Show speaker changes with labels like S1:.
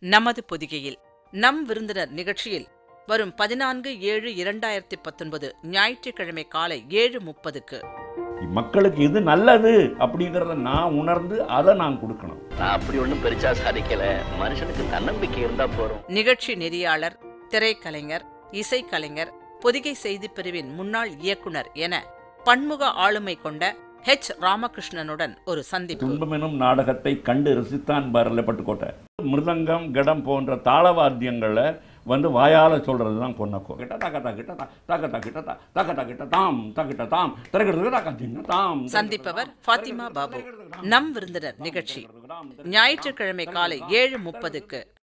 S1: நமது பொதிகையில் நம் விருந்தினர் நிகழ்ச்சியில் வரும் பதினான்கு ஏழு இரண்டாயிரத்தி பத்தொன்பது ஞாயிற்றுக்கிழமை காலை ஏழு முப்பதுக்கு
S2: மக்களுக்கு இது நல்லது அப்படிங்கிறத நான் உணர்ந்து அதை நான் கொடுக்கணும்
S3: நான் அப்படி ஒண்ணும் பெருசா சாதிக்கல மனுஷனுக்கு தன்னம்பிக்கை இருந்தா போறோம்
S1: நிகழ்ச்சி நெறியாளர் திரைக்கலைஞர் இசைக்கலைஞர் பொதிகை செய்திப் பிரிவின் முன்னாள் இயக்குனர் என பன்முக ஆளுமை கொண்ட ஹெச் ராமகிருஷ்ணனுடன் ஒரு சந்திப்பு
S2: துன்பம் எனும் நாடகத்தை கண்டு ரசித்தான் பாரல பட்டுக்கோட்டை மிருதங்கம் கடம் போன்ற தாளவாத்தியங்களை வந்து வாயால சொல்றது தான் பொன்னக்கோ கிட்ட தக்கத்தா கிட்ட தா தக்கத்தா கிட்ட தா தக்கத்தா கிட்ட தாம் தக்கிட்ட தாம் திறக்கிறது தக்கா சின்ன தாம்
S1: சந்திப்பவர் ஃபாத்திமா பாபு நம் விருந்தினர் நிகழ்ச்சி ஞாயிற்றுக்கிழமை காலை ஏழு முப்பதுக்கு